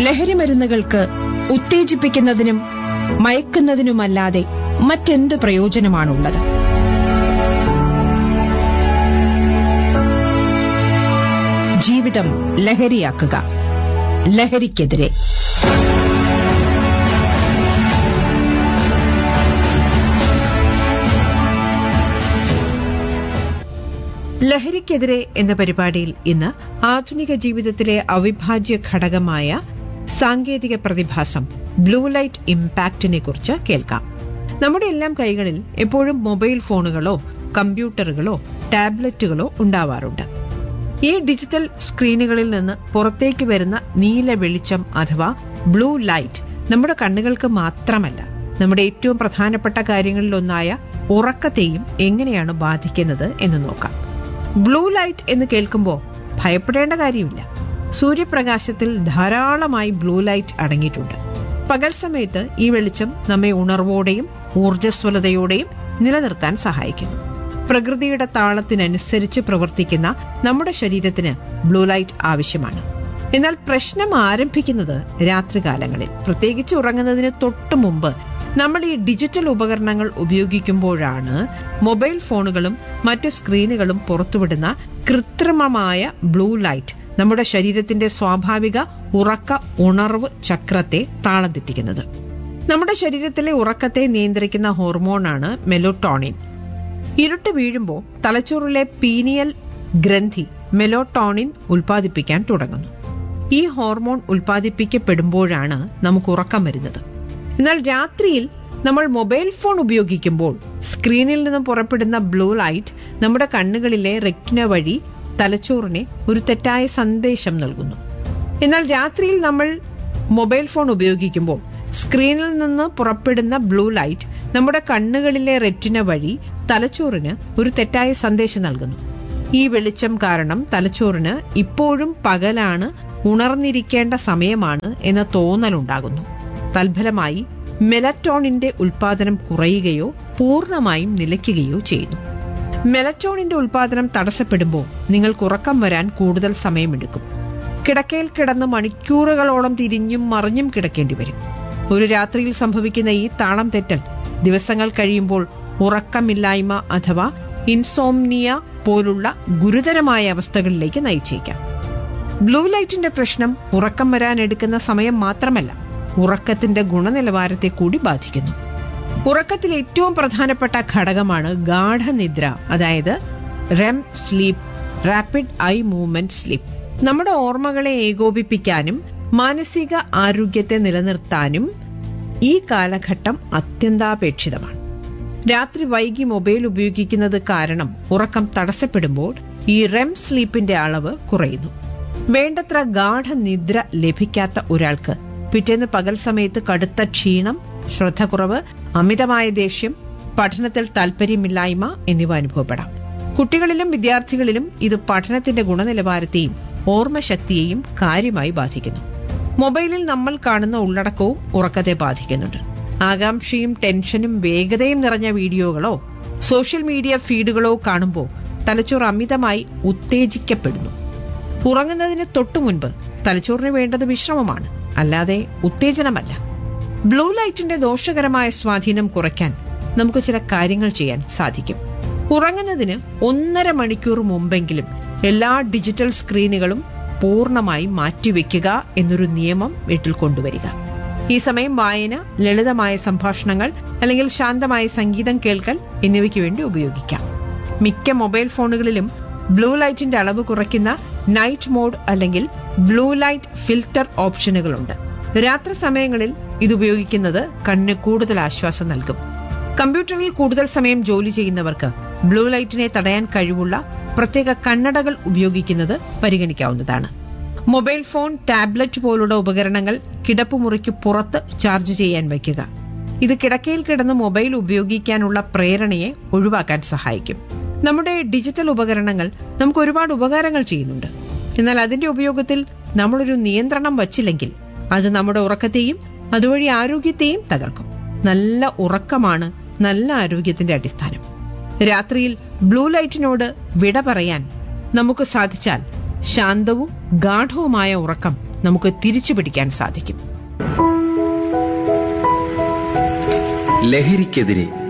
ലഹരി മരുന്നുകൾക്ക് ഉത്തേജിപ്പിക്കുന്നതിനും മയക്കുന്നതിനുമല്ലാതെ മറ്റെന്ത് പ്രയോജനമാണുള്ളത് ജീവിതം ലഹരിയാക്കുക ലഹരിക്കെതിരെ ലഹരിക്കെതിരെ എന്ന പരിപാടിയിൽ ഇന്ന് ആധുനിക ജീവിതത്തിലെ അവിഭാജ്യ ഘടകമായ സാങ്കേതിക പ്രതിഭാസം ബ്ലൂ ലൈറ്റ് ഇംപാക്റ്റിനെ കുറിച്ച് കേൾക്കാം നമ്മുടെ എല്ലാം കൈകളിൽ എപ്പോഴും മൊബൈൽ ഫോണുകളോ കമ്പ്യൂട്ടറുകളോ ടാബ്ലറ്റുകളോ ഉണ്ടാവാറുണ്ട് ഈ ഡിജിറ്റൽ സ്ക്രീനുകളിൽ നിന്ന് പുറത്തേക്ക് വരുന്ന നീല വെളിച്ചം അഥവാ ബ്ലൂ ലൈറ്റ് നമ്മുടെ കണ്ണുകൾക്ക് മാത്രമല്ല നമ്മുടെ ഏറ്റവും പ്രധാനപ്പെട്ട കാര്യങ്ങളിലൊന്നായ ഉറക്കത്തെയും എങ്ങനെയാണ് ബാധിക്കുന്നത് എന്ന് നോക്കാം ബ്ലൂ ലൈറ്റ് എന്ന് കേൾക്കുമ്പോൾ ഭയപ്പെടേണ്ട കാര്യമില്ല സൂര്യപ്രകാശത്തിൽ ധാരാളമായി ബ്ലൂ ലൈറ്റ് അടങ്ങിയിട്ടുണ്ട് പകൽ സമയത്ത് ഈ വെളിച്ചം നമ്മെ ഉണർവോടെയും ഊർജ്ജസ്വലതയോടെയും നിലനിർത്താൻ സഹായിക്കുന്നു പ്രകൃതിയുടെ താളത്തിനനുസരിച്ച് പ്രവർത്തിക്കുന്ന നമ്മുടെ ശരീരത്തിന് ബ്ലൂ ലൈറ്റ് ആവശ്യമാണ് എന്നാൽ പ്രശ്നം ആരംഭിക്കുന്നത് രാത്രികാലങ്ങളിൽ പ്രത്യേകിച്ച് ഉറങ്ങുന്നതിന് തൊട്ടു മുമ്പ് നമ്മൾ ഈ ഡിജിറ്റൽ ഉപകരണങ്ങൾ ഉപയോഗിക്കുമ്പോഴാണ് മൊബൈൽ ഫോണുകളും മറ്റ് സ്ക്രീനുകളും പുറത്തുവിടുന്ന കൃത്രിമമായ ബ്ലൂ ലൈറ്റ് നമ്മുടെ ശരീരത്തിന്റെ സ്വാഭാവിക ഉറക്ക ഉണർവ് ചക്രത്തെ താളം തെറ്റിക്കുന്നത് നമ്മുടെ ശരീരത്തിലെ ഉറക്കത്തെ നിയന്ത്രിക്കുന്ന ഹോർമോണാണ് മെലോട്ടോണിൻ ഇരുട്ട് വീഴുമ്പോൾ തലച്ചോറിലെ പീനിയൽ ഗ്രന്ഥി മെലോട്ടോണിൻ ഉൽപ്പാദിപ്പിക്കാൻ തുടങ്ങുന്നു ഈ ഹോർമോൺ ഉൽപ്പാദിപ്പിക്കപ്പെടുമ്പോഴാണ് നമുക്ക് ഉറക്കം വരുന്നത് എന്നാൽ രാത്രിയിൽ നമ്മൾ മൊബൈൽ ഫോൺ ഉപയോഗിക്കുമ്പോൾ സ്ക്രീനിൽ നിന്ന് പുറപ്പെടുന്ന ബ്ലൂ ലൈറ്റ് നമ്മുടെ കണ്ണുകളിലെ റെക്റ്റിന വഴി തലച്ചോറിനെ ഒരു തെറ്റായ സന്ദേശം നൽകുന്നു എന്നാൽ രാത്രിയിൽ നമ്മൾ മൊബൈൽ ഫോൺ ഉപയോഗിക്കുമ്പോൾ സ്ക്രീനിൽ നിന്ന് പുറപ്പെടുന്ന ബ്ലൂ ലൈറ്റ് നമ്മുടെ കണ്ണുകളിലെ റെറ്റിന വഴി തലച്ചോറിന് ഒരു തെറ്റായ സന്ദേശം നൽകുന്നു ഈ വെളിച്ചം കാരണം തലച്ചോറിന് ഇപ്പോഴും പകലാണ് ഉണർന്നിരിക്കേണ്ട സമയമാണ് എന്ന തോന്നലുണ്ടാകുന്നു തൽഫലമായി മെലറ്റോണിന്റെ ഉൽപാദനം കുറയുകയോ പൂർണ്ണമായും നിലയ്ക്കുകയോ ചെയ്യുന്നു മെലറ്റോണിന്റെ ഉൽപാദനം തടസ്സപ്പെടുമ്പോൾ നിങ്ങൾക്ക് ഉറക്കം വരാൻ കൂടുതൽ സമയമെടുക്കും കിടക്കയിൽ കിടന്ന് മണിക്കൂറുകളോളം തിരിഞ്ഞും മറിഞ്ഞും കിടക്കേണ്ടി വരും ഒരു രാത്രിയിൽ സംഭവിക്കുന്ന ഈ താളം തെറ്റൽ ദിവസങ്ങൾ കഴിയുമ്പോൾ ഉറക്കമില്ലായ്മ അഥവാ ഇൻസോംനിയ പോലുള്ള ഗുരുതരമായ അവസ്ഥകളിലേക്ക് നയിച്ചേക്കാം ബ്ലൂ ലൈറ്റിന്റെ പ്രശ്നം ഉറക്കം വരാൻ എടുക്കുന്ന സമയം മാത്രമല്ല ഉറക്കത്തിന്റെ ഗുണനിലവാരത്തെ കൂടി ബാധിക്കുന്നു ഉറക്കത്തിൽ ഏറ്റവും പ്രധാനപ്പെട്ട ഘടകമാണ് ഗാഠനിദ്ര അതായത് REM sleep rapid eye movement sleep നമ്മുടെ ഓർമ്മകളെ ഏകോപിപ്പിക്കാനും മാനസിക ആരോഗ്യത്തെ നിലനിർത്താനും ഈ കാലഘട്ടം അത്യന്താപേക്ഷിതമാണ് രാത്രി വൈകി മൊബൈൽ ഉപയോഗിക്കുന്നത് കാരണം ഉറക്കം തടസ്സപ്പെടുമ്പോൾ ഈ റെം സ്ലീപ്പിന്റെ അളവ് കുറയുന്നു വേണ്ടത്ര ഗാഠനിദ്ര ലഭിക്കാത്ത ഒരാൾക്ക് പിറ്റേന്ന് പകൽ സമയത്ത് കടുത്ത ക്ഷീണം ശ്രദ്ധക്കുറവ് അമിതമായ ദേഷ്യം പഠനത്തിൽ താൽപര്യമില്ലായ്മ എന്നിവ അനുഭവപ്പെടാം കുട്ടികളിലും വിദ്യാർത്ഥികളിലും ഇത് പഠനത്തിന്റെ ഗുണനിലവാരത്തെയും ഓർമ്മശക്തിയെയും കാര്യമായി ബാധിക്കുന്നു മൊബൈലിൽ നമ്മൾ കാണുന്ന ഉള്ളടക്കവും ഉറക്കത്തെ ബാധിക്കുന്നുണ്ട് ആകാംക്ഷയും ടെൻഷനും വേഗതയും നിറഞ്ഞ വീഡിയോകളോ സോഷ്യൽ മീഡിയ ഫീഡുകളോ കാണുമ്പോൾ തലച്ചോർ അമിതമായി ഉത്തേജിക്കപ്പെടുന്നു ഉറങ്ങുന്നതിന് തൊട്ടു മുൻപ് തലച്ചോറിന് വേണ്ടത് വിശ്രമമാണ് അല്ലാതെ ഉത്തേജനമല്ല ബ്ലൂ ലൈറ്റിന്റെ ദോഷകരമായ സ്വാധീനം കുറയ്ക്കാൻ നമുക്ക് ചില കാര്യങ്ങൾ ചെയ്യാൻ സാധിക്കും ഉറങ്ങുന്നതിന് ഒന്നര മണിക്കൂർ മുമ്പെങ്കിലും എല്ലാ ഡിജിറ്റൽ സ്ക്രീനുകളും പൂർണ്ണമായി മാറ്റിവെക്കുക എന്നൊരു നിയമം വീട്ടിൽ കൊണ്ടുവരിക ഈ സമയം വായന ലളിതമായ സംഭാഷണങ്ങൾ അല്ലെങ്കിൽ ശാന്തമായ സംഗീതം കേൾക്കൽ എന്നിവയ്ക്ക് വേണ്ടി ഉപയോഗിക്കാം മിക്ക മൊബൈൽ ഫോണുകളിലും ബ്ലൂ ലൈറ്റിന്റെ അളവ് കുറയ്ക്കുന്ന നൈറ്റ് മോഡ് അല്ലെങ്കിൽ ബ്ലൂ ലൈറ്റ് ഫിൽറ്റർ ഓപ്ഷനുകളുണ്ട് രാത്രി സമയങ്ങളിൽ ഇത് ഉപയോഗിക്കുന്നത് കണ്ണിന് കൂടുതൽ ആശ്വാസം നൽകും കമ്പ്യൂട്ടറിൽ കൂടുതൽ സമയം ജോലി ചെയ്യുന്നവർക്ക് ബ്ലൂ ലൈറ്റിനെ തടയാൻ കഴിവുള്ള പ്രത്യേക കണ്ണടകൾ ഉപയോഗിക്കുന്നത് പരിഗണിക്കാവുന്നതാണ് മൊബൈൽ ഫോൺ ടാബ്ലറ്റ് പോലുള്ള ഉപകരണങ്ങൾ കിടപ്പുമുറിക്ക് പുറത്ത് ചാർജ് ചെയ്യാൻ വയ്ക്കുക ഇത് കിടക്കയിൽ കിടന്ന് മൊബൈൽ ഉപയോഗിക്കാനുള്ള പ്രേരണയെ ഒഴിവാക്കാൻ സഹായിക്കും നമ്മുടെ ഡിജിറ്റൽ ഉപകരണങ്ങൾ നമുക്ക് ഒരുപാട് ഉപകാരങ്ങൾ ചെയ്യുന്നുണ്ട് എന്നാൽ അതിന്റെ ഉപയോഗത്തിൽ നമ്മളൊരു നിയന്ത്രണം വച്ചില്ലെങ്കിൽ അത് നമ്മുടെ ഉറക്കത്തെയും അതുവഴി ആരോഗ്യത്തെയും തകർക്കും നല്ല ഉറക്കമാണ് നല്ല ആരോഗ്യത്തിന്റെ അടിസ്ഥാനം രാത്രിയിൽ ബ്ലൂ ലൈറ്റിനോട് വിട പറയാൻ നമുക്ക് സാധിച്ചാൽ ശാന്തവും ഗാഠവുമായ ഉറക്കം നമുക്ക് തിരിച്ചു പിടിക്കാൻ സാധിക്കും ലഹരിക്കെതിരെ